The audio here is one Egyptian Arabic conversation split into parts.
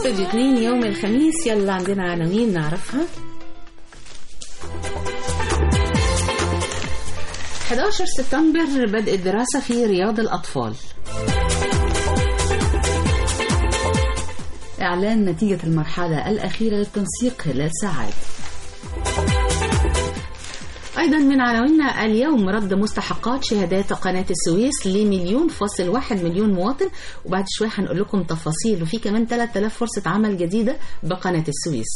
استوديو 2 يوم الخميس يلا عندنا عناوين نعرفها 11 سبتمبر بدء الدراسة في رياض الأطفال إعلان نتيجة المرحلة الأخيرة للتنسيق خلال ساعات أيضا من عناويننا اليوم رد مستحقات شهادات قناة السويس لمليون فاصل واحد مليون مواطن وبعد شوية هنقول لكم تفاصيل وفي كمان 3000 فرصة عمل جديدة بقناة السويس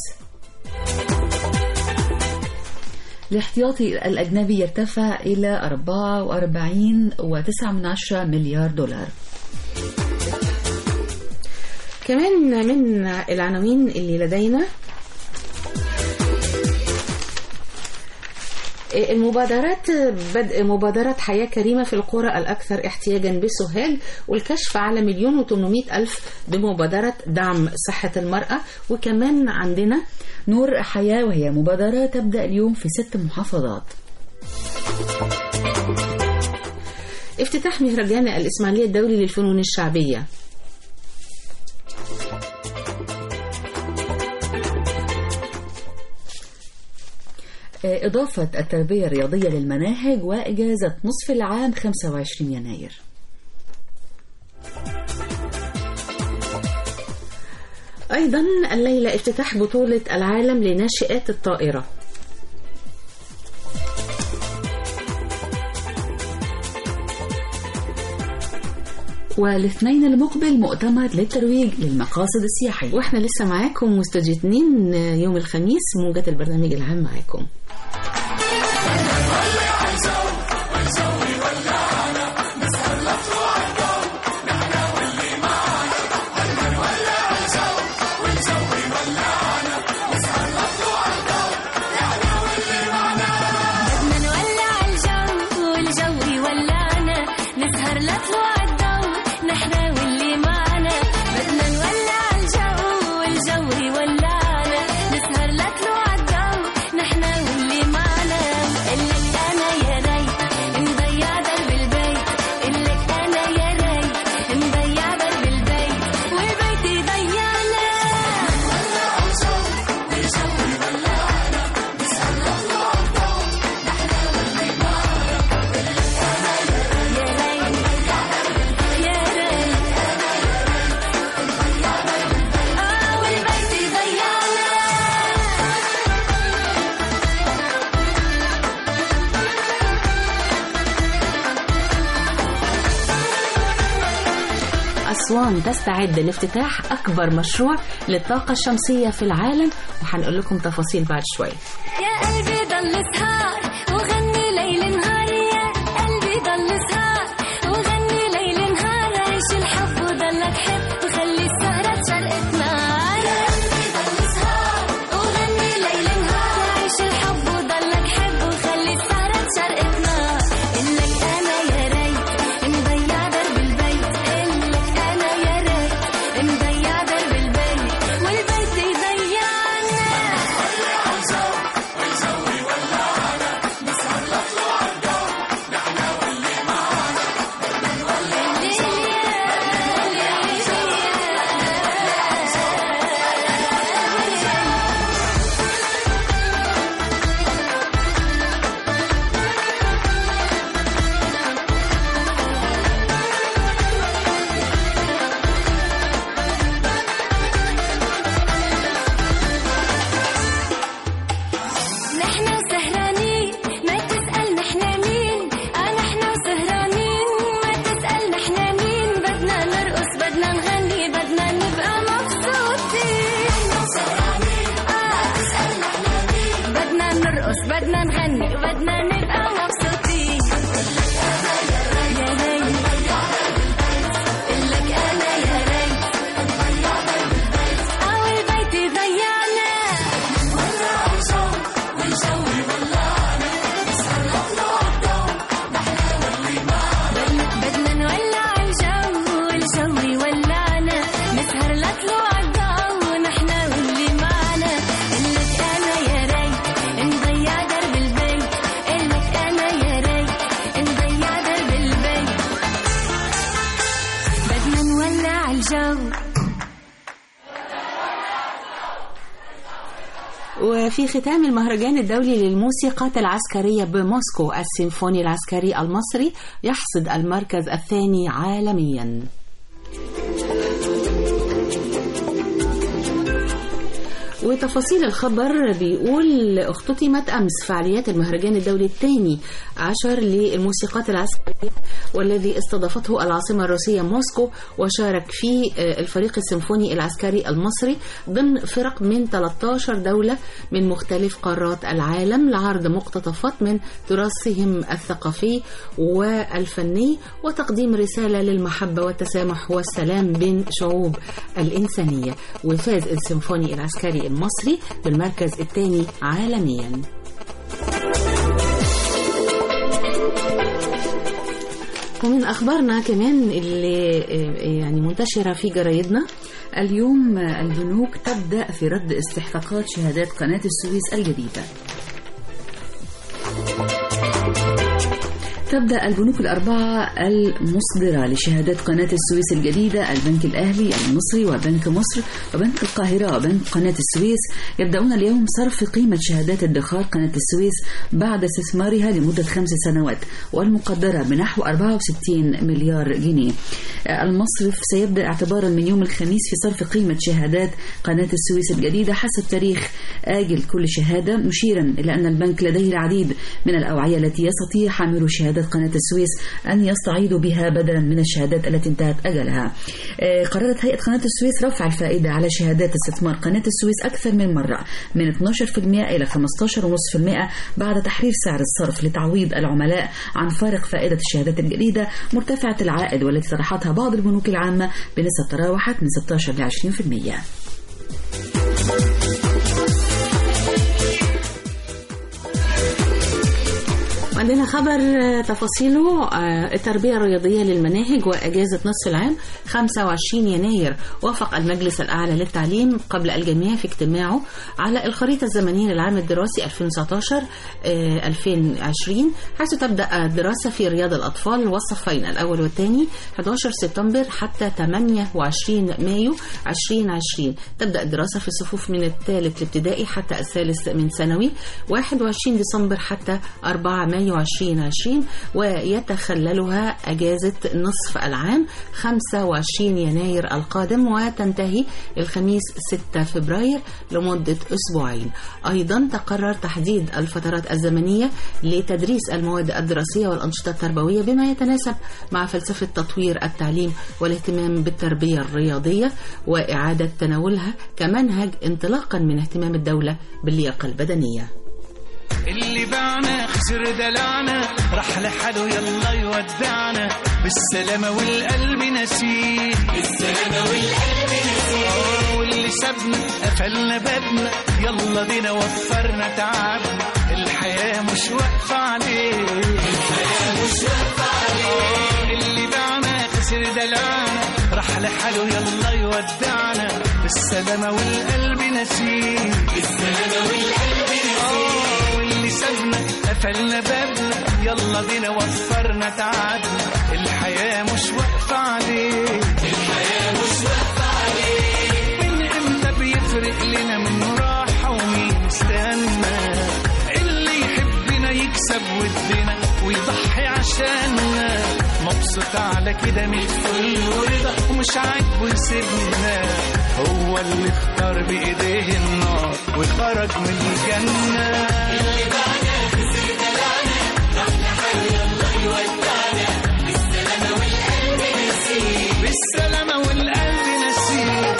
الاحتياطي الأجنبي يرتفع إلى 44.9 مليار دولار كمان من العناوين اللي لدينا المبادرات بدء مبادرة حياة كريمة في القرى الأكثر احتياجا بسوهاج والكشف على مليون وتمنمائة ألف بمبادرة دعم صحة المرأة وكمان عندنا نور حياة وهي مبادرة تبدأ اليوم في ست محافظات افتتاح مهرجان الإسماعيلية الدولي للفنون الشعبية إضافة التربية الرياضية للمناهج وإجازة نصف العام 25 يناير أيضا الليلة افتتاح بطولة العالم لناشئات الطائرة والاثنين المقبل مؤتمر للترويج للمقاصد السياحية واحنا لسه معاكم واستوديو 2 يوم الخميس موجة البرنامج العام معاكم بدنا نولع الجو والجو يولعنا نسهر لطلوع الضو نحنا واللي معنا بدنا نولع الجو والجو يولعنا نسهر لطلوع الضو نحنا واللي معنا قلك انا يا ريت نضيع درب البيت قلك انا يا ريت نضيع درب البيت والبيت يضيعنا يا ريت آه والبيت يضيعنا أسوان تستعد لافتتاح أكبر مشروع للطاقة الشمسية في العالم وهنقول لكم تفاصيل بعد شوية يا قلبي ضل سهر وغني ليل نهار يا قلبي ضل سهر وغني ليل نهار عيش الحب وضلك حب وخلي السهرة شرقة نار يا قلبي ضل سهر وغني ليل نهار عيش الحب وضلك حب وخلي السهرة شرقة نار إلك أنا يا ريت نضيع درب البيت إلك أنا يا ريت نضيع درب البيت والبيت يضيعنا نحنا سهرانين ما تسأل نحنا مين آه نحنا سهرانين ما تسأل نحنا مين بدنا نرقص بدنا نغني بدنا نبقى مبسوطين آه تسأل نحنا مين بدنا نرقص بدنا نغني بدنا نبقى مبسوطين يا ريت قلك أنا يا ريت آه والبيت يضيعنا بدنا نولع الجو والجو يولعنا نسهر لطلوع الضو نحنا واللي معنا قلك انا يا ريت نضيع درب البيت قلك انا يا ريت نضيع درب البيت بدنا نولع الجو وفي ختام المهرجان الدولي للموسيقات العسكرية بموسكو السيمفوني العسكري المصري يحصد المركز الثاني عالمياً وتفاصيل الخبر بيقول اختتمت أمس فعاليات المهرجان الدولي الثاني عشر للموسيقات العسكرية والذي استضافته العاصمة الروسية موسكو وشارك فيه الفريق السيمفوني العسكري المصري ضمن فرق من 13 دولة من مختلف قارات العالم لعرض مقتطفات من تراثهم الثقافي والفني وتقديم رسالة للمحبة والتسامح والسلام بين شعوب الإنسانية وفاز السيمفوني العسكري المصري بالمركز الثاني عالميا ومن أخبارنا كمان اللي يعني منتشرة في جرايدنا اليوم البنوك تبدأ في رد استحقاقات شهادات قناة السويس الجديدة تبدأ البنوك الأربعة المصدرة لشهادات قناة السويس الجديدة البنك الأهلي المصري وبنك مصر وبنك القاهرة وبنك قناة السويس يبدأون اليوم صرف قيمة شهادات ادخار قناة السويس بعد استثمارها لمدة خمس سنوات والمقدرة بنحو 64 مليار جنيه المصرف سيبدأ اعتبارا من يوم الخميس في صرف قيمة شهادات قناة السويس الجديدة حسب تاريخ آجل كل شهادة مشيرا إلى أن البنك لديه العديد من الأوعية التي يستطيع حامل شهادات قناة السويس أن يستعيدوا بها بدلا من الشهادات التي انتهت أجلها قررت هيئة قناة السويس رفع الفائدة على شهادات استثمار قناة السويس أكثر من مرة من 12% إلى 15.5% بعد تحرير سعر الصرف لتعويض العملاء عن فارق فائدة الشهادات الجديدة مرتفعة العائد والتي طرحتها بعض البنوك العامة بنسب تراوحت من 16 ل 20% عندنا خبر تفاصيله التربية الرياضية للمناهج وأجازة نصف العام 25 يناير وافق المجلس الأعلى للتعليم قبل الجميع في اجتماعه على الخريطة الزمنية للعام الدراسي 2019-2020 حيث تبدأ الدراسة في رياض الأطفال والصفين الأول والثاني 11 سبتمبر حتى 28 مايو 2020 تبدأ الدراسة في الصفوف من الثالث الابتدائي حتى الثالث من ثانوي 21 ديسمبر حتى 4 مايو 2020 ويتخللها أجازة نصف العام 25 يناير القادم وتنتهي الخميس 6 فبراير لمدة أسبوعين أيضا تقرر تحديد الفترات الزمنية لتدريس المواد الدراسية والأنشطة التربوية بما يتناسب مع فلسفة تطوير التعليم والاهتمام بالتربية الرياضية وإعادة تناولها كمنهج انطلاقا من اهتمام الدولة باللياقة البدنية اللي باعنا خسر دلعنا راح لحاله يلا يودعنا بالسلامة والقلب نسيه بالسلامة والقلب نسيه واللي سابنا قفلنا بابنا يلا بينا وفرنا تعبنا الحياة مش واقفة عليه الحياة مش واقفة عليه اللي باعنا خسر دلعنا راح لحاله يلا يودعنا بالسلامة والقلب نسيه بالسلامة والقلب نسيه واللي سابنا قفلنا بابنا يلا بينا وفرنا تعبنا الحياة مش واقفة عليه الحياة مش واقفة عليه من امتى بيفرق لنا من راحة ومين استنى اللي يحبنا يكسب ودنا ويضحي عشاننا مبسوط على كده من الكل ورضا ومش عاجبه يسيبنا هو اللي اختار بايديه النار وخرج من الجنة اللي بعنا خسر دلعنا راح لحاله يلا يودعنا بالسلامة والقلب نسيه بالسلامة والقلب نسيه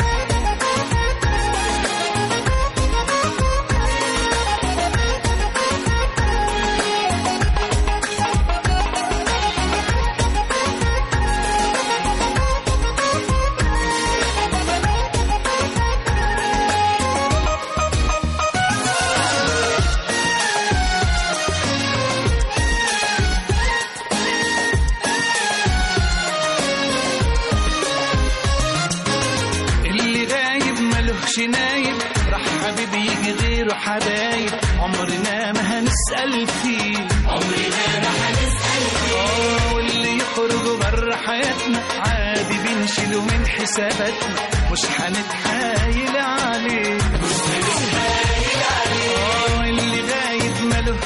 اللي غايب ملوش نايب راح حبيبي يجي غيره حبايب عمرنا ما هنسأل فيه عمرنا ما هنسأل فيه اه واللي يخرج بره حياتنا عادي بنشيله من حساباتنا مش هنتحايل عليه مش هنتحايل عليه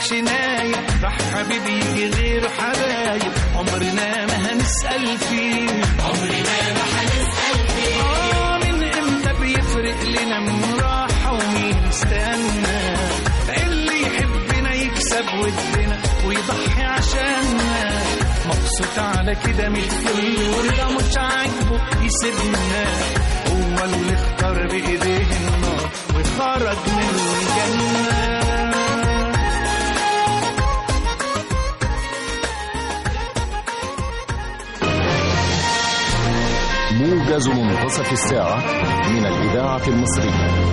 مالهش نايب راح حبيبي يجي غيره حبايب عمرنا ما هنسأل فيه عمرنا ما هنسأل فيه آه من امتى بيفرق لنا من راحة ومين استنى اللي يحبنا يكسب ودنا ويضحي عشاننا مبسوط على كده من الكل واللي مش عاجبه يسيبنا هو اللي اختار بايديه النار وخرج من الجنه موجز منتصف الساعة من الإذاعة المصرية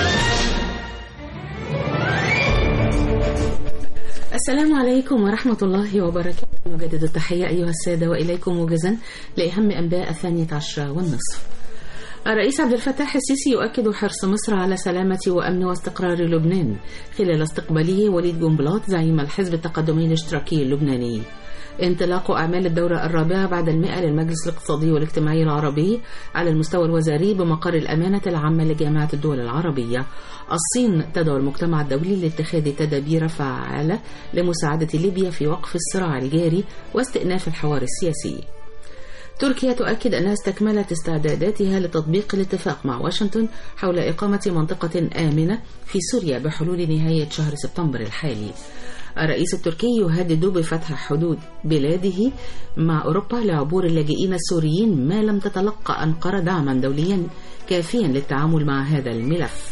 السلام عليكم ورحمة الله وبركاته نجدد التحية أيها السادة وإليكم موجزا لأهم أنباء الثانية عشرة والنصف الرئيس عبد الفتاح السيسي يؤكد حرص مصر على سلامة وأمن واستقرار لبنان خلال استقباله وليد جنبلاط زعيم الحزب التقدمي الاشتراكي اللبناني انطلاق أعمال الدورة الرابعة بعد المئة للمجلس الاقتصادي والاجتماعي العربي على المستوى الوزاري بمقر الأمانة العامة لجامعة الدول العربية الصين تدعو المجتمع الدولي لاتخاذ تدابير فعالة لمساعدة ليبيا في وقف الصراع الجاري واستئناف الحوار السياسي تركيا تؤكد أنها استكملت استعداداتها لتطبيق الاتفاق مع واشنطن حول إقامة منطقة آمنة في سوريا بحلول نهاية شهر سبتمبر الحالي الرئيس التركي يهدد بفتح حدود بلاده مع أوروبا لعبور اللاجئين السوريين ما لم تتلقى أنقرة دعما دوليا كافيا للتعامل مع هذا الملف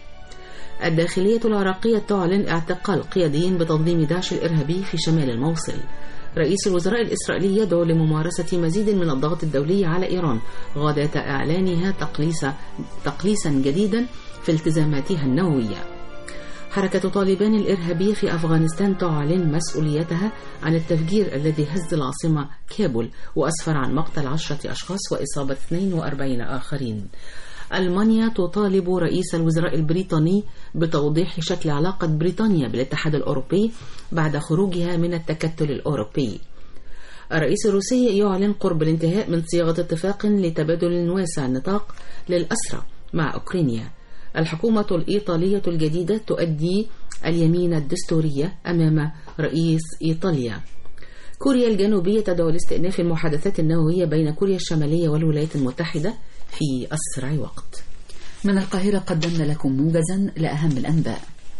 الداخلية العراقية تعلن اعتقال قياديين بتنظيم داعش الإرهابي في شمال الموصل رئيس الوزراء الإسرائيلي يدعو لممارسة مزيد من الضغط الدولي على إيران غادة إعلانها تقليصا, تقليصا جديدا في التزاماتها النووية حركة طالبان الإرهابية في أفغانستان تعلن مسؤوليتها عن التفجير الذي هز العاصمة كابول وأسفر عن مقتل عشرة أشخاص وإصابة 42 آخرين ألمانيا تطالب رئيس الوزراء البريطاني بتوضيح شكل علاقة بريطانيا بالاتحاد الأوروبي بعد خروجها من التكتل الأوروبي الرئيس الروسي يعلن قرب الانتهاء من صياغة اتفاق لتبادل واسع النطاق للأسرى مع أوكرانيا الحكومة الإيطالية الجديدة تؤدي اليمين الدستورية أمام رئيس إيطاليا كوريا الجنوبية تدعو لاستئناف المحادثات النووية بين كوريا الشمالية والولايات المتحدة في أسرع وقت من القاهرة قدمنا لكم موجزا لأهم الأنباء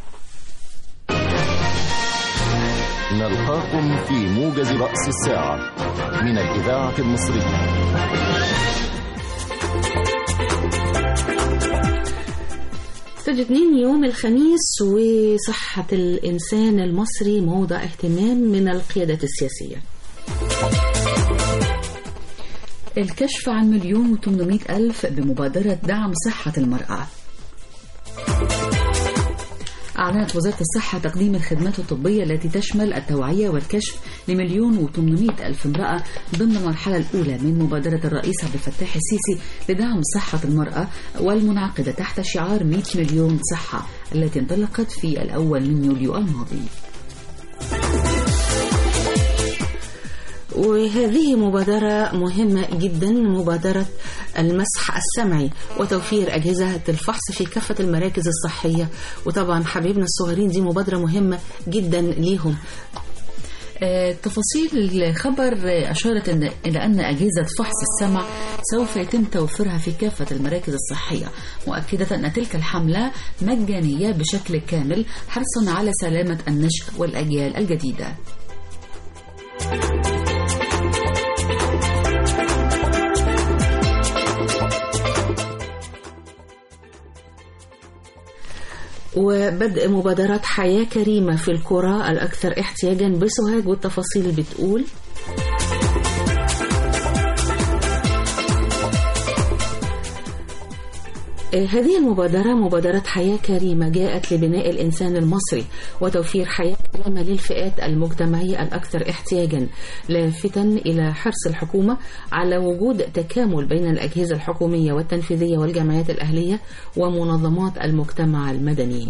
نلقاكم في موجز رأس الساعة من الإذاعة المصرية تجدين يوم الخميس وصحة الإنسان المصري موضع اهتمام من القيادة السياسية الكشف عن مليون وثمانمائة ألف بمبادرة دعم صحة المرأة أعلنت وزارة الصحة تقديم الخدمات الطبية التي تشمل التوعية والكشف لمليون وثمانمائة ألف امرأة ضمن المرحلة الأولى من مبادرة الرئيس عبد الفتاح السيسي لدعم صحة المرأة والمنعقدة تحت شعار 100 مليون صحة التي انطلقت في الأول من يوليو الماضي وهذه مبادرة مهمة جدا مبادرة المسح السمعي وتوفير أجهزة الفحص في كافة المراكز الصحية وطبعا حبيبنا الصغيرين دي مبادرة مهمة جدا ليهم آه، تفاصيل الخبر آه، أشارت إن إلى أن أجهزة فحص السمع سوف يتم توفيرها في كافة المراكز الصحية مؤكدة أن تلك الحملة مجانية بشكل كامل حرصا على سلامة النشء والأجيال الجديدة وبدء مبادرة حياة كريمة في القرى الأكثر احتياجا بسوهاج والتفاصيل بتقول هذه المبادرة مبادرة حياة كريمة جاءت لبناء الإنسان المصري وتوفير حياة كريمة للفئات المجتمعية الأكثر احتياجا لافتا إلى حرص الحكومة على وجود تكامل بين الأجهزة الحكومية والتنفيذية والجمعيات الأهلية ومنظمات المجتمع المدني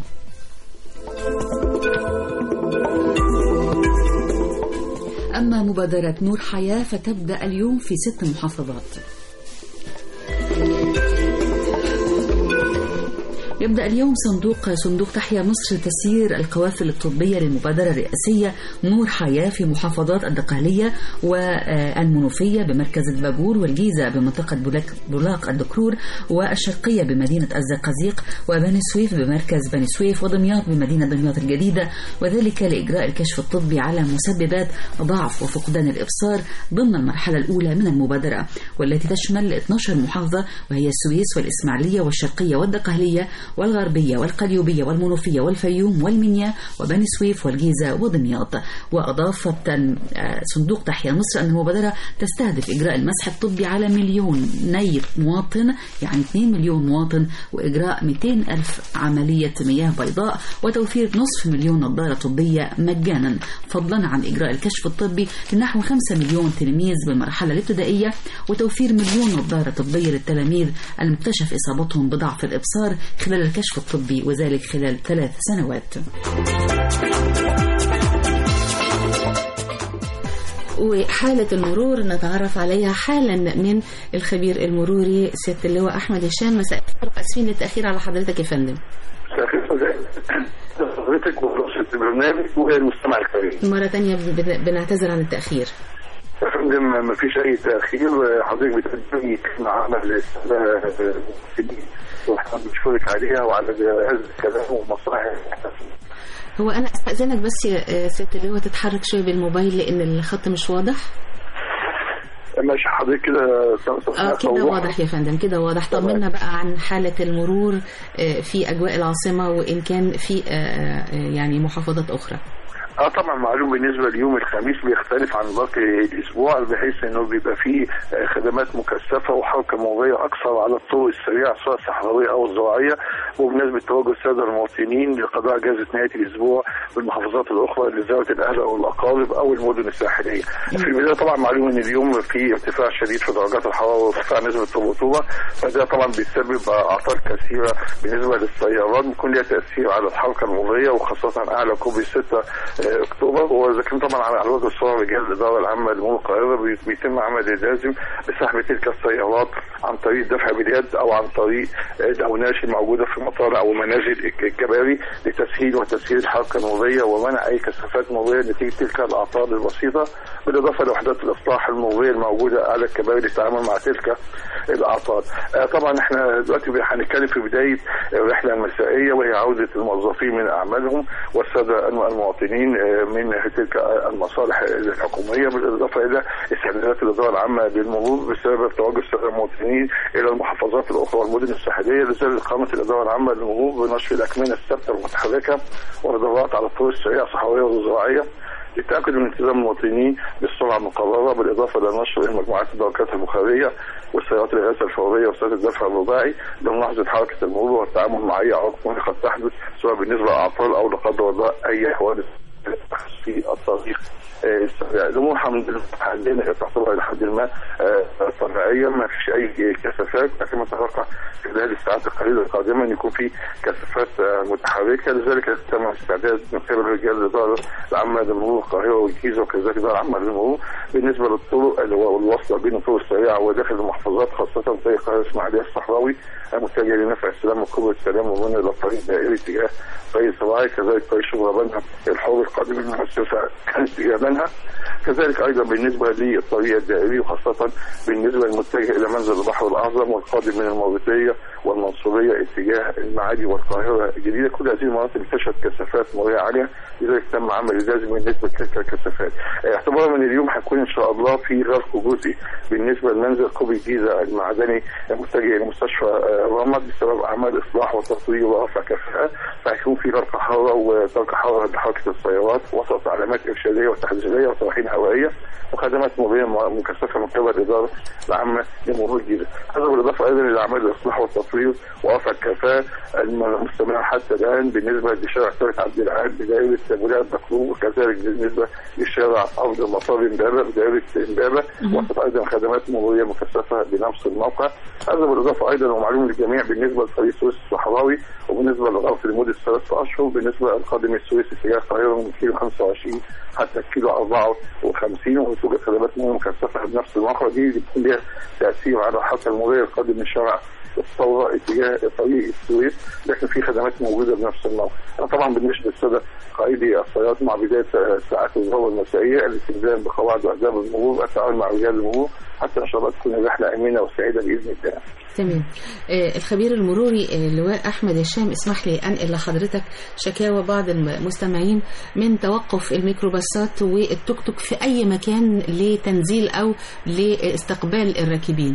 أما مبادرة نور حياة فتبدأ اليوم في ست محافظات يبدأ اليوم صندوق صندوق تحيا مصر تسيير القوافل الطبية للمبادرة الرئاسية نور حياة في محافظات الدقهلية والمنوفية بمركز البابور والجيزة بمنطقة بولاك بولاق الدكرور والشرقية بمدينة الزقازيق وبني سويف بمركز بني سويف ودمياط بمدينة دمياط الجديدة وذلك لإجراء الكشف الطبي على مسببات ضعف وفقدان الإبصار ضمن المرحلة الأولى من المبادرة والتي تشمل 12 محافظة وهي السويس والإسماعيلية والشرقية والدقهلية والغربية والقليوبية والمنوفية والفيوم والمنيا وبني سويف والجيزة ودمياط وأضاف تن- آه، صندوق تحيا مصر أن المبادرة تستهدف إجراء المسح الطبي على مليون ني مواطن يعني 2 مليون مواطن وإجراء 200 ألف عملية مياه بيضاء وتوفير نصف مليون نظارة طبية مجانا فضلا عن إجراء الكشف الطبي لنحو 5 مليون تلميذ بالمرحلة الابتدائية وتوفير مليون نظارة طبية للتلاميذ المكتشف إصابتهم بضعف الإبصار خلال الكشف الطبي وذلك خلال ثلاث سنوات وحالة المرور نتعرف عليها حالا من الخبير المروري سيادة اللواء أحمد هشام مساء الخير وأسفين للتأخير على حضرتك يا فندم حضرتك ورئيسة البرنامج والمستمع الكريم مرة تانية بن- بنعتذر عن التأخير يا فندم ما فيش اي تاخير حضرتك بتقدمي كلمه عمل السنه واحنا بنشكرك عليها وعلى هذا الكلام والمصالح هو أنا أستأذنك بس يا آه، سيادة اللواء تتحرك شوية بالموبايل لأن الخط مش واضح ماشي حضرتك كده اه كده واضح يا فندم كده واضح طمنا بقى عن حالة المرور آه، في أجواء العاصمة وإن كان في آه، آه، يعني محافظات أخرى اه طبعا معلوم بالنسبه ليوم الخميس بيختلف عن باقي الاسبوع بحيث انه بيبقى فيه آه، خدمات مكثفه وحركه مروريه اكثر على الطرق السريعه سواء الصحراويه او الزراعيه وبمناسبه تواجد الساده المواطنين لقضاء اجازه نهايه الاسبوع بالمحافظات الاخرى لزياره الاهل او الاقارب او المدن الساحليه. في البدايه طبعا معلوم ان اليوم في ارتفاع شديد في درجات الحراره وارتفاع نسبه الرطوبه فده طبعا بيسبب اعطال كثيره بالنسبه للسيارات بيكون لها تاثير على الحركه المروريه وخاصه اعلى كوبري 6 آه، اكتوبر واذا كان طبعا على على وجه الصوره رجال الاداره العامه لمرور القاهره بي- بيتم عمل اللازم لسحب تلك السيارات عن طريق دفع باليد او عن طريق آه، الاوناش الموجوده في المطار او منازل الك- الكباري لتسهيل وتسهيل الحركه المروريه ومنع اي كثافات مروريه نتيجه تلك الاعطال البسيطه بالاضافه لوحدات الاصلاح المروريه الموجوده على الكباري للتعامل مع تلك الاعطال. آه، طبعا احنا دلوقتي هنتكلم في بدايه الرحله المسائيه وهي عوده الموظفين من اعمالهم والساده الم- المواطنين آه، من تلك المصالح الحكوميه بالاضافه الى استعدادات الاداره العامه للمرور بسبب تواجد الساده المواطنين الى المحافظات الاخرى والمدن الساحليه لذلك قامت الاداره العامه للمرور بنشر الاكمنه الثابته المتحركه والادارات على الطرق السريعه الصحراويه والزراعيه للتاكد من التزام المواطنين بالسرعه المقرره بالاضافه الى نشر مجموعات الدرجات البخاريه والسيارات الغاز الفوريه وسيارات الدفع الرباعي لملاحظه حركه المرور والتعامل مع اي عواقب قد تحدث سواء بالنسبه لاعطال او لا قدر الله اي حوادث في الطريق آه، السريع الامور الحمد لله عندنا تعتبر الى حد ما آه، طبيعيه ما فيش اي كثافات لكن نتوقع خلال الساعات القليله القادمه ان يكون في كثافات آه، متحركه لذلك تم استعداد من قبل رجال الاداره العامه لمرور القاهره والجيزه وكذلك الاداره العامه للمرور بالنسبه للطرق اللي هو الواصله بين الطرق السريعه وداخل المحافظات خاصه طريق القاهره الاسماعيليه الصحراوي المتجه لنفع السلام وكوبري السلام ومن الى الطريق الدائري اتجاه طريق الزراعي كذلك طريق شبرا بنها الحر القادم من المؤسسه اتجاه بنها كذلك ايضا بالنسبه للطريق الدائري وخاصه بالنسبه للمتجه الى منزل البحر الاعظم والقادم من المربوطيه والمنصوريه اتجاه المعادي والقاهره الجديده كل هذه المناطق اكتشفت كثافات مروريه عاليه لذلك تم عمل اللازم من نسبه تلك الكثافات اعتبارا من اليوم هيكون ان شاء الله في غرق جزئي بالنسبه لمنزل كوبري الجيزه المعدني المتجه الى مستشفى آه، رمض بسبب اعمال اصلاح وتطوير ورفع كفاءه فهيكون في غرق حاره وترك حاره لحركه السيارات وسط علامات ارشاديه وتحذيريه وطواحين هوائيه وخدمات مروريه م- مكثفه من قبل الاداره العامه لمرور الجيزه. هذا بالاضافه ايضا الى اعمال الاصلاح والتطوير ورفع الكفاءه المستمره حتى الان بالنسبه لشارع ثابت عبد العال بدائره بلاد دكرور وكذلك بالنسبه لشارع ارض المطار امبابه بدائره امبابه وسط ايضا خدمات مروريه مكثفه بنفس الموقع. هذا بالاضافه ايضا ومعلوم للجميع بالنسبه لطريق السويس الصحراوي وبالنسبه للغرف لمده ثلاث اشهر بالنسبه للقادم السويس اتجاه القاهره كيلو 25 حتى الكيلو 54 وتوجد خدمات مرور مكثفه بنفس المخرج دي بيكون ليها تاثير على حتى المرور القادم من شارع الثوره اتجاه طريق السويس لكن في خدمات موجوده بنفس الموقع. انا طبعا بنشد الساده قائدي السيارات مع بدايه ساعات الظهر المسائيه الالتزام بقواعد واداب المرور التعاون مع رجال المرور حتى ان شاء الله تكون الرحله امنه وسعيده باذن الله. تمام آه، الخبير المروري آه، اللواء احمد هشام اسمح لي انقل لحضرتك شكاوى بعض المستمعين من توقف الميكروباصات والتوك توك في اي مكان لتنزيل او لاستقبال الراكبين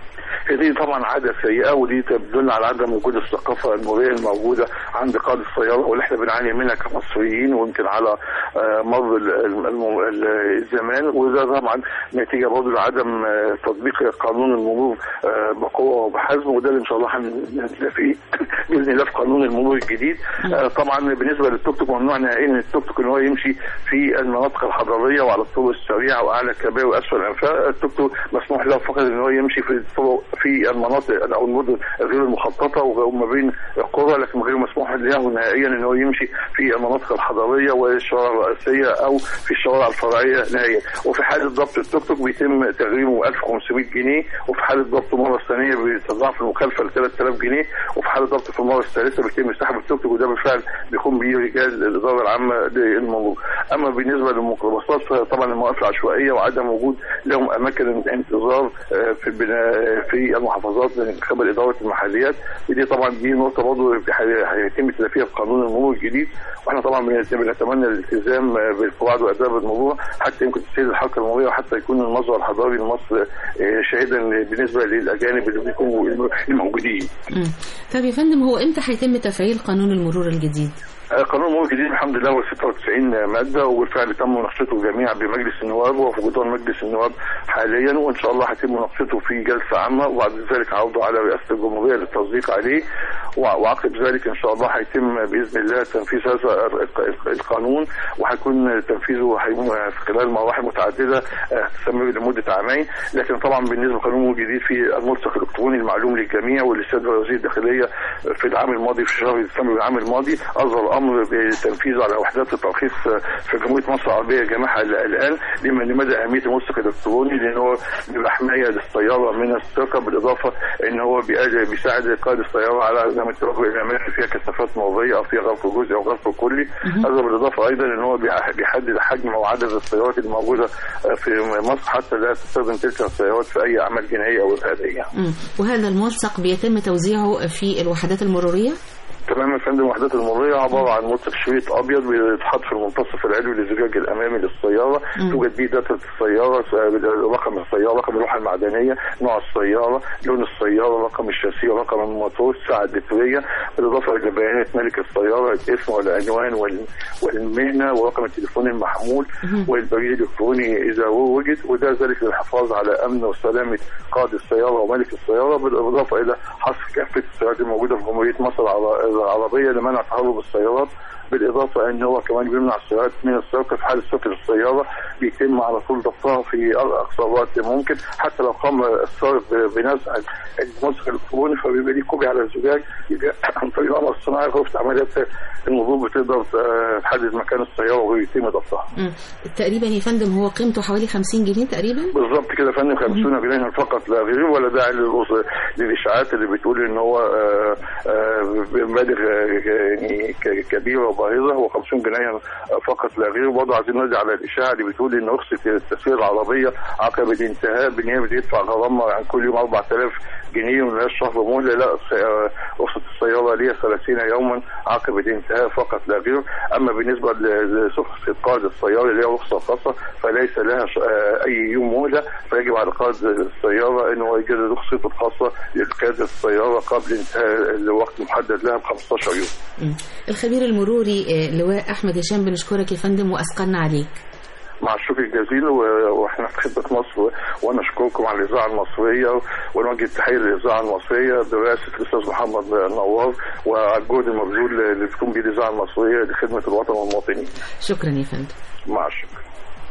دي طبعا عاده سيئه ودي تدل على عدم وجود الثقافه المروريه الموجوده عند قاده السياره واللي احنا بنعاني منها كمصريين ويمكن على آه، مر ال- ال- الم- ال- الزمان وده طبعا نتيجه برضه لعدم آه، تطبيق قانون المرور آه، بقوه وبحزم وده اللي ان شاء الله هننزل فيه باذن الله في قانون المرور الجديد آه، طبعا بالنسبه للتوك توك ممنوع نهائيا ان التوك توك ان هو يمشي في المناطق الحضريه وعلى الطرق السريعه واعلى الكباري واسفل الانفاق التوك توك مسموح له فقط ان هو يمشي في الطرق في المناطق او المدن غير المخططه وما بين القرى لكن غير مسموح له نهائيا ان هو يمشي في المناطق الحضريه والشوارع الرئيسيه او في الشوارع الفرعيه نهائيا وفي حاله ضبط التوك توك بيتم تغريمه 1500 جنيه وفي حاله ضبطه مره ثانيه بتضاعف المخالفه ل 3000 جنيه وفي حاله ضبطه في المره الثالثه بيتم سحب التوك توك وده بالفعل بيقوم به رجال الاداره العامه للمرور اما بالنسبه للميكروباصات فطبعا المواقف العشوائيه وعدم وجود لهم اماكن انتظار آه، في البناء في المحافظات من قبل اداره المحليات ودي طبعا دي نقطه برضه هيتم تلافيها في قانون المرور الجديد واحنا طبعا بنت- بنتمنى الالتزام آه، بالقواعد واداب المرور حتى يمكن تسير الحركه المروريه وحتى يكون المظهر الحضاري لمصر آه، شاهدا بالنسبه للاجانب اللي بيكونوا الموجودين. مم. طب يا فندم هو امتى هيتم تفعيل قانون المرور الجديد آه، قانون المرور الجديد الحمد لله هو 96 ماده وبالفعل تم مناقشته جميعا بمجلس النواب وفي جدران مجلس النواب حاليا وان شاء الله هيتم مناقشته في جلسه عامه وبعد ذلك عوده على رئاسه الجمهوريه للتصديق عليه وع- وعقب ذلك ان شاء الله هيتم باذن الله تنفيذ هذا ال- ال- القانون وهيكون تنفيذه هيكون في خلال مراحل متعدده آه، تستمر لمده عامين لكن طبعا بالنسبه لقانون المرور الجديد في الملصق الالكتروني المعلوم للجميع واللي استدعى وزير الداخليه في العام الماضي في شهر ديسمبر العام الماضي اصدر امر بتنفيذه على وحدات الترخيص في جمهوريه مصر العربيه جميعها الان لما لمدى اهميه الملصق الالكتروني لان هو بيبقى حمايه للسياره من السرقه بالاضافه ان هو بيقاد- بيساعد قائد السياره على عدم التوجه الى اماكن فيها كثافات مرضيه او فيها غرق جزئي او غرق كلي هذا بالاضافه ايضا ان هو بيح- بيحدد حجم وعدد السيارات الموجوده في مصر حتى لا تستخدم تلك السيارات في اي اعمال جنائيه او ارهابيه. مم. وهذا الملصق بيتم توزيعه في الوحدات المروريه تمام يا فندم الوحدات المرورية عبارة عن ملصق شريط أبيض بيتحط في المنتصف العلوي للزجاج الأمامي للسيارة مم. توجد بيه داتا السيارة س- رقم السيارة رقم اللوحة المعدنية نوع السيارة لون السيارة رقم الشاسية رقم الموتور الساعة اللترية بالإضافة إلى بيانات مالك السيارة الاسم والعنوان وال- والمهنة ورقم التليفون المحمول مم. والبريد الإلكتروني إذا وجد وده ذلك للحفاظ على أمن وسلامة قائد السيارة ومالك السيارة بالإضافة إلى حصر كافة السيارات الموجودة في جمهورية مصر العر- العربية لمنع تهرب السيارات بالإضافة أن هو كمان بيمنع السيارات من السرقة في حال سرقة السيارة بيتم على طول ضبطها في أقصى وقت ممكن حتى لو قام السارق ب- بنزع الملصق الإلكتروني فبيبقى ليه كوبي على الزجاج يبقى عن طريق القمر الصناعي غرفة عمليات المرور بتقدر آه، تحدد مكان السيارة ويتم ضبطها. مم. تقريبا يا فندم هو قيمته حوالي 50 جنيه تقريبا بالظبط كده يا فندم 50 جنيه فقط لا غير ولا داعي للأص- للاشاعات اللي بتقول ان هو آه، آه، مبالغ آه، يعني ك- كبيره وباهظه هو 50 جنيه فقط لا غير وبرضه عايزين نرجع على الاشاعه اللي بتقول ان رخصه التسويق العربيه عقب الانتهاء بان هي بتدفع غرامه عن كل يوم 4000 جنيه وملهاش شهر مهله لا الس- آه، رخصه السياره ليها 30 يوما عقب الانتهاء فقط لا غير اما بالنسبه ل- لرخصه قائد السياره اللي هي رخصه خاصه فليس لها ش- آه، اي يوم مهله فيجب على قائد السياره ان هو يجدد رخصته الخاصه لقياده السياره قبل انتهاء الوقت المحدد لها ب 15 يوم. مم. الخبير المروري آه، لواء احمد هشام بنشكرك يا فندم واثقلنا عليك مع الشكر الجزيل و- واحنا في خدمه مصر و- وانا اشكركم على الاذاعه المصريه ونوجه التحيه للاذاعه المصريه برئاسه الاستاذ محمد نوار وعلى الجهد المبذول اللي بتقوم به الاذاعه المصريه لخدمه الوطن والمواطنين. شكرا يا فندم مع الشكر.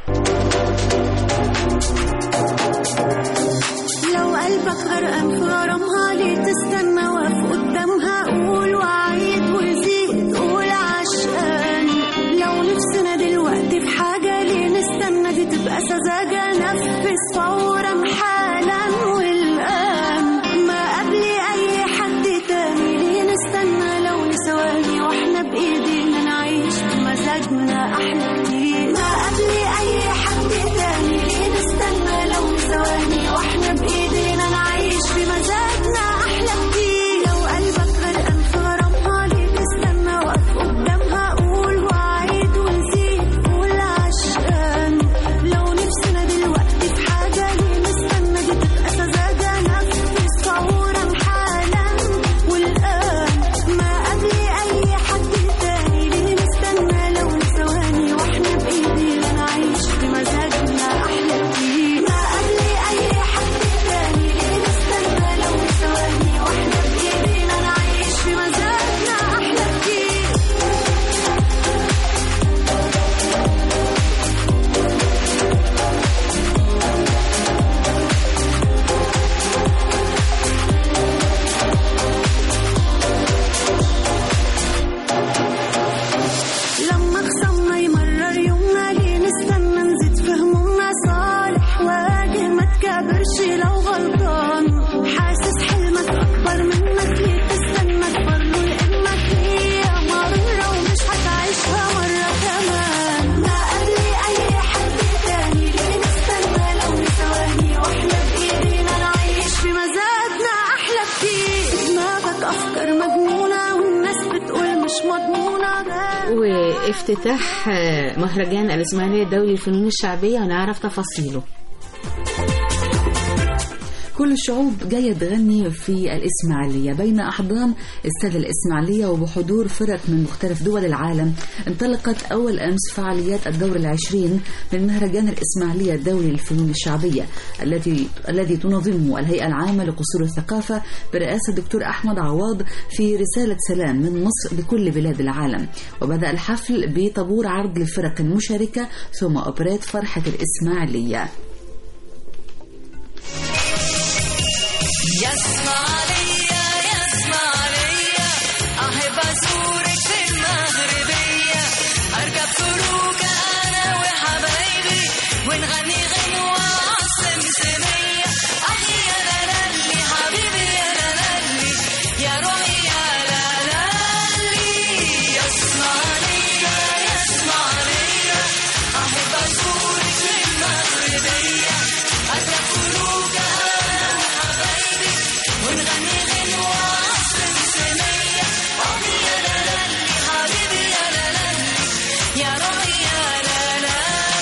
لو قلبك غرقان في غرامها ليه تستنى واقف قدامها قول وعيد وزيد قول عشقان لو نفسنا وافتتاح آه، مهرجان الإسماعيلية الدولي للفنون الشعبية ونعرف تفاصيله كل الشعوب جاية تغني في الإسماعيلية بين أحضان استاد الإسماعيلية وبحضور فرق من مختلف دول العالم انطلقت أول أمس فعاليات الدور العشرين من مهرجان الإسماعيلية الدولي للفنون الشعبية التي الذي تنظمه الهيئة العامة لقصور الثقافة برئاسة الدكتور أحمد عواض في رسالة سلام من مصر لكل بلاد العالم وبدأ الحفل بطابور عرض للفرق المشاركة ثم أوبريت فرحة الإسماعيلية يسمع ليا يسمع ليا أحب أزورك في المغربية أركب فروكة أنا وحبايبي ونغني غنوة عالسمسمية أحي يا لالي حبيبي يا لالي يا روحي يا لالي يسمع ليا يسمع ليا أحب أزورك في المغربية أركب فروكة أنا وحبايبي ونغني غنوة عالسمسمية أحي يا لالي حبيبي يا لالي يا روحي يا لالي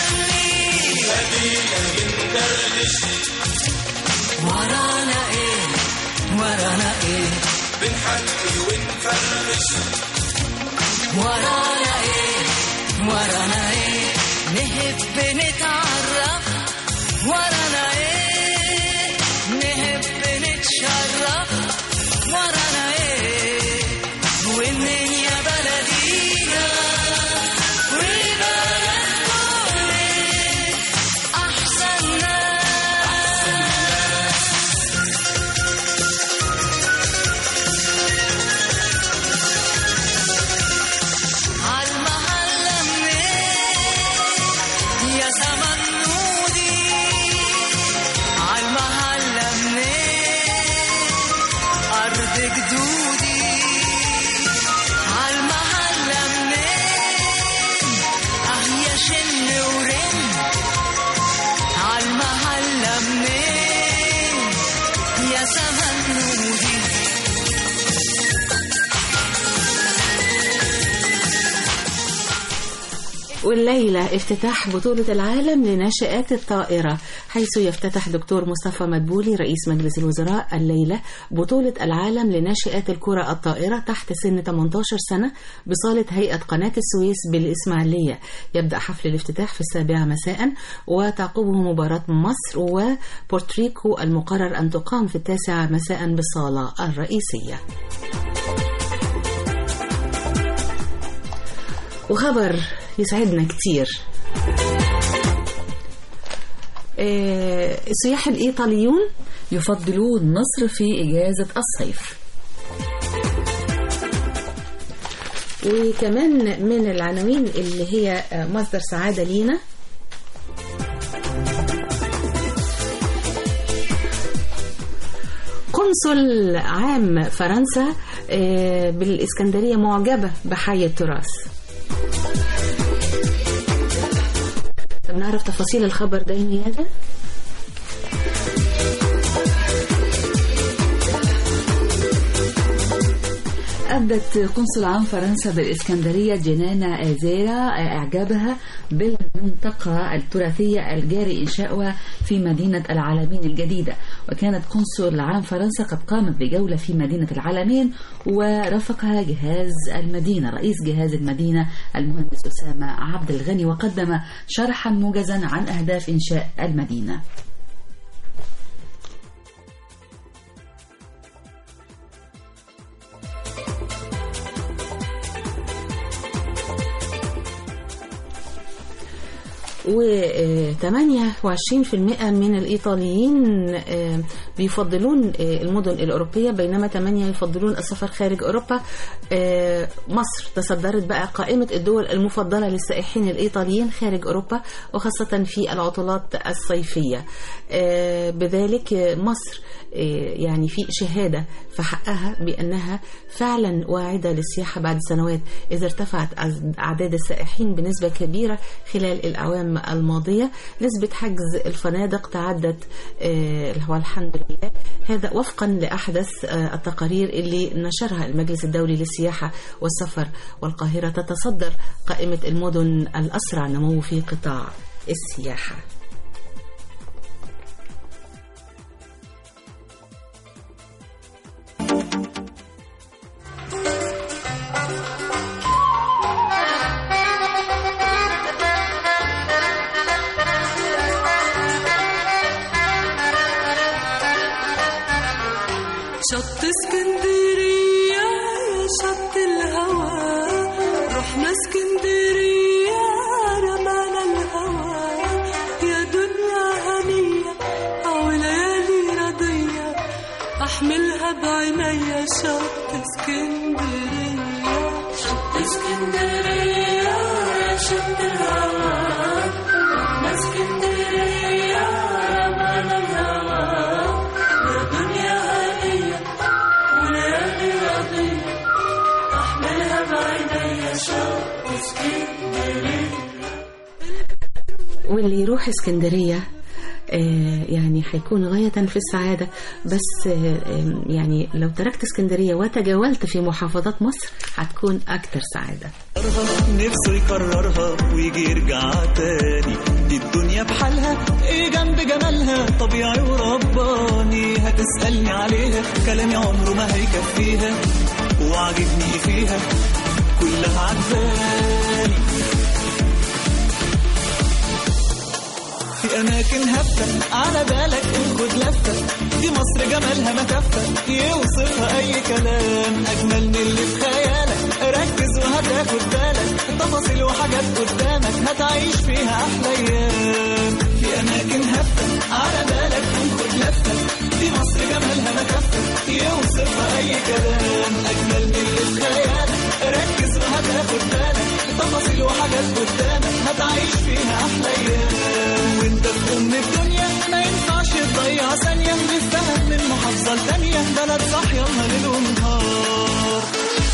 ورانا ايه ورانا ايه بنحكي ونفرش ورانا ايه ورانا ايه نحب نتعرف ورانا ايه نحب نتشرف ورانا ايه ومنين يا بلدينا وبلدكم ايه احسن ناس عالمحلة منين يا زمن نودي عالمحلة منين أرض جدودي عالمحلة منين أه يا شن ورن عالمحلة منين يا زمن نودي والليلة افتتاح بطولة العالم لناشئات الطائرة حيث يفتتح دكتور مصطفى مدبولي رئيس مجلس الوزراء الليلة بطولة العالم لناشئات الكرة الطائرة تحت سن 18 سنة بصالة هيئة قناة السويس بالإسماعيلية يبدأ حفل الافتتاح في السابعة مساء وتعقبه مباراة مصر وبورتريكو المقرر أن تقام في التاسعة مساء بالصالة الرئيسية وخبر يسعدنا كتير آه، السياح الإيطاليون يفضلون مصر في إجازة الصيف وكمان من العناوين اللي هي آه، مصدر سعادة لينا قنصل عام فرنسا آه، بالإسكندرية معجبة بحي التراث طب نعرف تفاصيل الخبر ده يا ميادة؟ أبدت قنصل عام فرنسا بالإسكندرية جنانا أزيرا إعجابها بالمنطقة التراثية الجاري إنشاؤها في مدينة العالمين الجديدة وكانت قنصل عام فرنسا قد قامت بجولة في مدينة العالمين ورافقها جهاز المدينة رئيس جهاز المدينة المهندس أسامة عبد الغني وقدم شرحا موجزا عن أهداف إنشاء المدينة و28% من الإيطاليين آه، بيفضلون آه، المدن الأوروبية بينما 8 يفضلون السفر خارج أوروبا آه، مصر تصدرت بقى قائمة الدول المفضلة للسائحين الإيطاليين خارج أوروبا وخاصة في العطلات الصيفية آه، بذلك آه، مصر آه، يعني في شهادة في حقها بأنها فعلا واعدة للسياحة بعد سنوات إذا ارتفعت أعداد السائحين بنسبة كبيرة خلال الأعوام الماضية نسبة حجز الفنادق تعدت آه، هو الحمد لله هذا وفقا لأحدث آه، التقارير اللي نشرها المجلس الدولي للسياحة والسفر والقاهرة تتصدر قائمة المدن الأسرع نمو في قطاع السياحة شط اسكندرية يا شط الهوى رحنا اسكندرية رمانا الهوى يا دنيا هنية أو ليالي رضية أحملها بعينيا شط اسكندرية شط اسكندرية يا شط الهوى رحنا اسكندرية رمانا الهوى يا دنيا هنية وليالي رضية أحملها بعينيا شوق اسكندرية واللي يروح اسكندرية آه، يعني هيكون غاية في السعادة بس آه، آه، يعني لو تركت اسكندرية وتجولت في محافظات مصر هتكون أكثر سعادة نفسه يكررها ويجي يرجع تاني دي الدنيا بحالها ايه جنب جمالها طبيعي ورباني هتسألني عليها كلامي عمره ما هيكفيها وعاجبني فيها كلها عجباني في أماكن هفة على بالك خد لفة دي مصر جمالها ما كفة يوصفها أي كلام أجمل من اللي في خيالك ركز وهتاخد بالك تفاصيل وحاجات قدامك هتعيش فيها أحلى أيام في أماكن هفة على بالك خد لفة دي مصر جمالها ما كفة يوصفها أي كلام أجمل من اللي في خيالك ركز وهتاخد بالك تفاصيل وحاجات قدامك هتعيش فيها أحلى أيام وانت في أم الدنيا ما ينفعش تضيع ثانية نستهد من محافظة لتانية بلد صح يلا ليل ونهار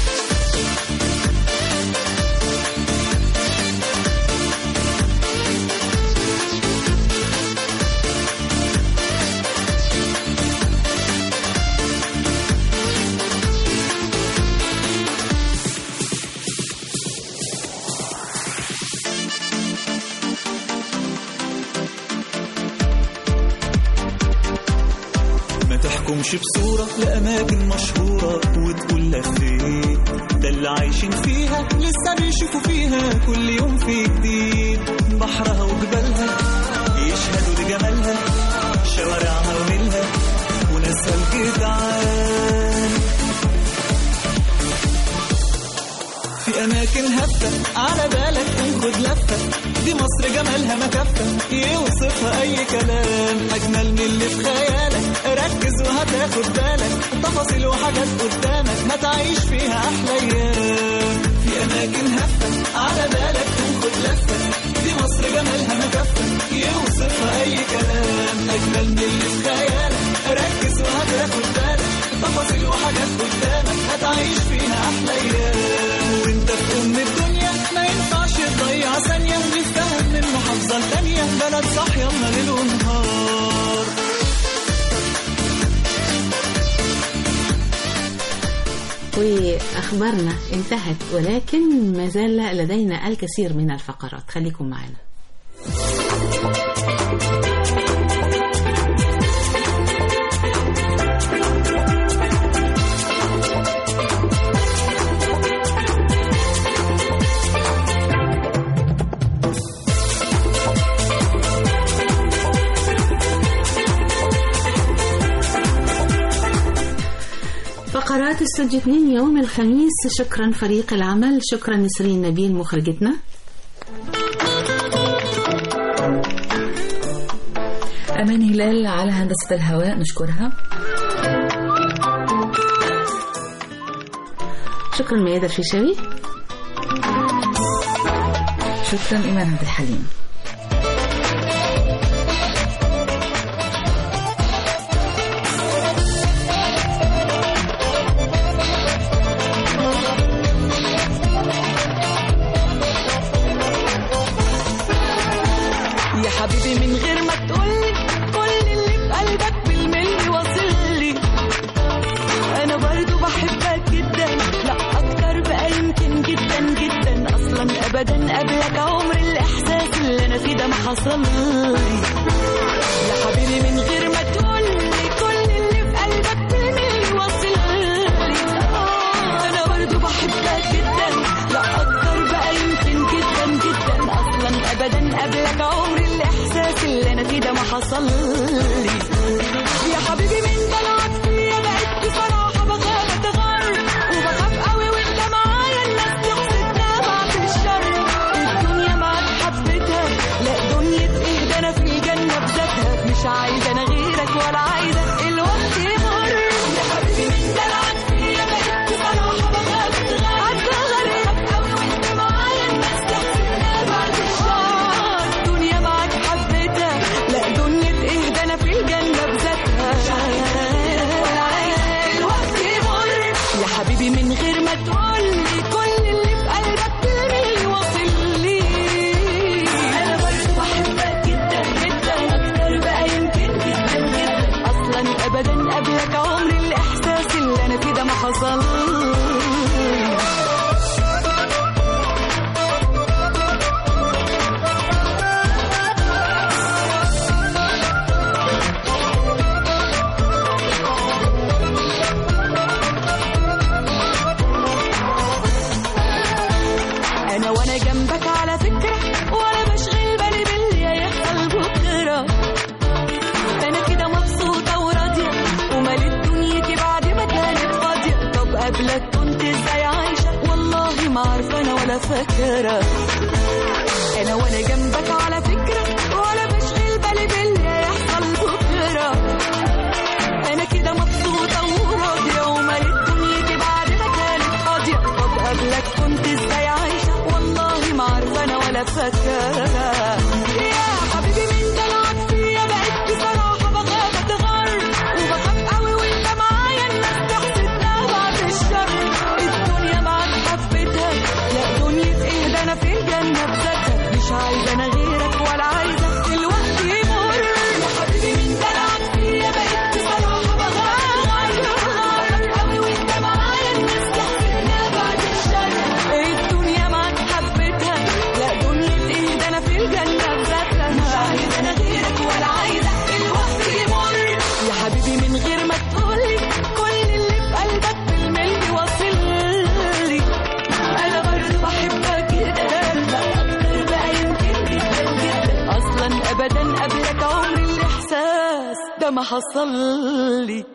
ما تحكمش بصورة لأماكن مشهورة وتقول لفيت ده اللي عايشين فيها لسه بيشوفوا فيها كل يوم في جديد بحرها وجبالها يشهدوا لجمالها شوارعها ونيلها وناسها الجدعان في أماكن هفة على بالك خد لفة دي مصر جمالها ما كفة يوصفها أي كلام أجمل من اللي في خيالك ركز وهتاخد بالك تفاصيل وحاجات قدامك ما تعيش فيها أحلى أيام في أماكن هفة على بالك خد لفة دي مصر جمالها ما كفة يوصفها أي كلام أجمل من اللي في خيالك ركز وهتاخد بالك تفاصيل وحاجات قدامك هتعيش فيها أحلى أيام وانت في أم الدنيا ما ينفعش تضيع ثانية نستهد من محافظة لتانية بلد صح يلا ليل ونهار وأخبارنا انتهت ولكن ما زال لدينا الكثير من الفقرات خليكم معنا فقرات استوديو 2 يوم الخميس شكرا فريق العمل شكرا نسرين نبيل مخرجتنا أمان هلال على هندسة الهواء نشكرها شكرا ميادة الفيشاوي شكرا إيمان عبد الحليم يا حبيبي من غير ما تقولي كل اللي في قلبك بالملي واصل لي حصل لي يا حبيبي من غير ما تقول لي كل اللي في قلبك بالملي واصل لي آه، انا برضو بحبك جدا لا اكتر بقى يمكن جدا جدا اصلا ابدا قبلك عمري الاحساس اللي انا فيه ده ما حصل لي يا حبيبي من دلعك فيا بقيت بصراحه بخاف اتغر وبخاف قوي وانت معايا الناس تحسدنا بعد الشر الدنيا معاك حبتها لا دنيا ايه ده انا في الجنه بذاتها مش عايزه انا غيرك ولا عايزه الوقت يمر يا حبيبي من دلعك فيا بقيت بصراحه بخاف اتغر اتغر قوي وانت معايا الناس تحسدنا بعد الشر الدنيا معاك حبتها لا دنيا ايه ده انا في الجنه بذاتها مش عايزه ولا عايزه الوقت يمر يا حبيبي من غير ما تقول لي كل اللي في قلبك بالملي واصل لي انا برضه بحبك جدا جدا اكتر بقى يمكن جدا جدا اصلا ابدا قبلك عمري الاحساس اللي انا فيه ده ما حصل انا وانا جنبك على فكره ولا بشغل بالي باللي هيحصل بكره انا كده مبسوطه وراضيه ومالت دنيتي بعد ما كانت فاضيه طب قبلك كنت ازاي عايشه والله ما عارفه انا ولا فاكره انا وانا جنبك على فكره ولا بشغل بالي باللي هيحصل بكره انا كده مبسوطه وراضيه ومالت دنيتي بعد ما كانت فاضيه طب قبلك كنت ازاي عايشه والله ما عارفه انا ولا فاكره يا حبيبي من دلعك فيا بقيت بصراحه بخاف اتغر وبخاف قوي وانت معايا الناس تحسدنا بعد الشر الدنيا معاك حبتها لا دنيا ايه ده انا في الجنه بذاتها مش عايزه انا غيرك ولا عايزه الوقت يمر يا حبيبي من دلعك فيا بقيت بصراحه بغار قوي وانت معايا الناس تحسدنا بعد الشر الدنيا معاك حبتها لا دنيا ايه ده انا في الجنه بذاتها مش عايزه انا غيرك ولا عايزه الوقت يمر يا حبيبي من غير ما تقولي كل اللي في قلبك بالملي واصل لي انا برضه بحبك جدا لا اكتر بقى يمكن جدا جدا اصلا ابدا قبلك عمري الاحساس ده ما حصل لي